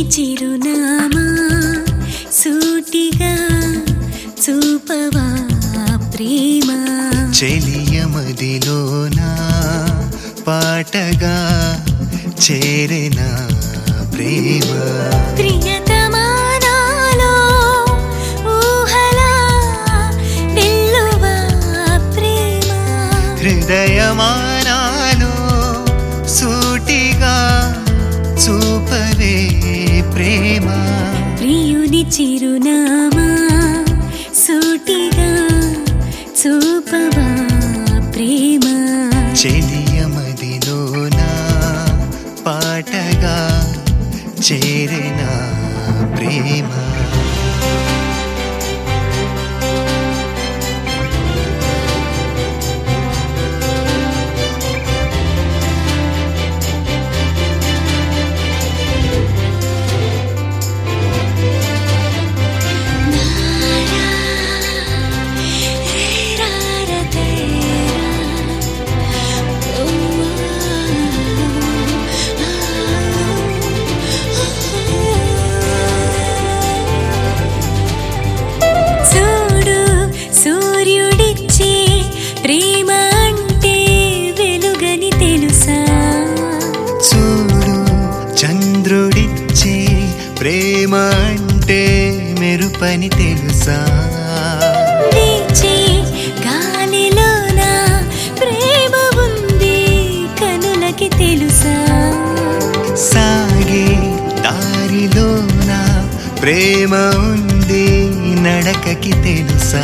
చిరునామా సూటిగా చూపవా ప్రేమ చెలియమదిలోన పాటగా చేరిన ప్రేమ ప్రియతమానాలో ఊహలా నిల్లువా ప్రేమ హృదయమానాలో సూటిగా చూపవే ప్రేమ ప్రియుని చిరునామా సూటిగా చూపవా ప్రేమ చెలియమదిలోన పాటగా చేరిన ప్రేమ చూడు సూర్యుడిచ్చే ప్రేమ అంటే వెలుగని తెలుసా చూడు చంద్రుడిచ్చే ప్రేమ అంటే మెరుపని తెలుసా వీచే గాలిలోన ప్రేమ ఉంది కనులకి తెలుసా సాగే దారిలోన ప్రేమ ఉంది నడకకి తెలుసా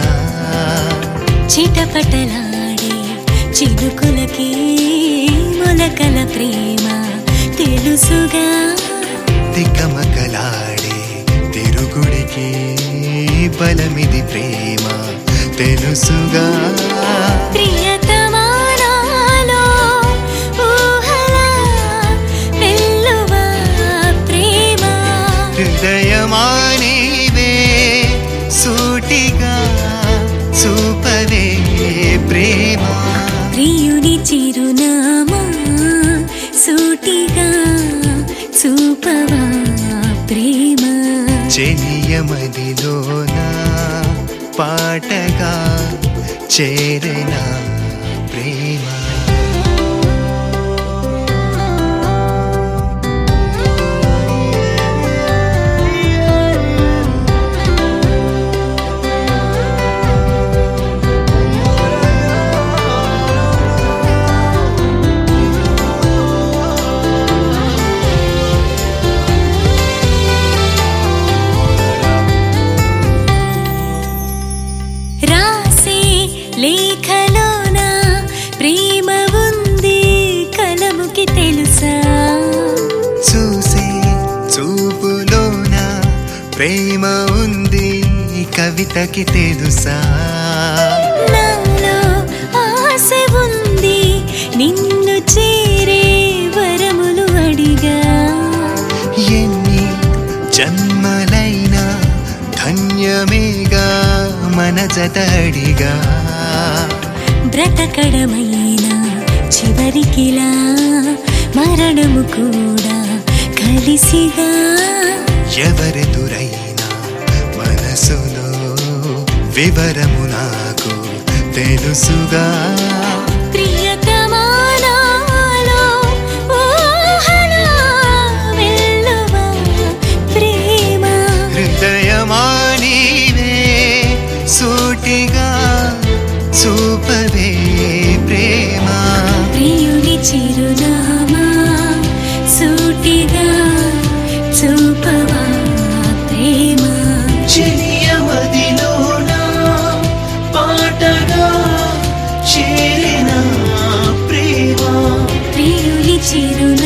చిటపటలాడే చిలుకులకి మొలకల ప్రేమ తెలుసుగా తికమకలాడే తిరుగుడికి బలమిది ప్రేమ తెలుసుగా ప్రియతమానాలో ఊహలా వెల్లువా ప్రేమ హృదయమానేవే సూటిగా చూపవే ప్రేమ ప్రియుని చిరునామా సూటిగా చూపవా ప్రేమ చెలియమదిలోన పాటగా చేరిన ప్రేమ రాసే లేఖలోన ప్రేమ ఉంది కలముకి తెలుసా చూసే చూపులోన ప్రేమ ఉంది కవితకి తెలుసా నాలో ఆశ ఉంది నిన్ను చేరే వరములు అడిగా ఎన్ని జన్మలైనా ధన్యమేగా మన జతడిగా బ్రతకడమైన చివరికిలా మరణము కూడా కలిసిగా ఎవరెదురైనా మనసులో వివరము నాకు తెలుసుగా ప్రియతమానాలో ఊహలా వెల్లువా ప్రేమ హృదయమానీవే సూటిగా చూపవే ప్రేమ ప్రియుని చిరునామా సూటిగా చూపవా ప్రేమ చెలియమదిలోన పాటగా చేరిన ప్రేమ ప్రియుని చిరునామా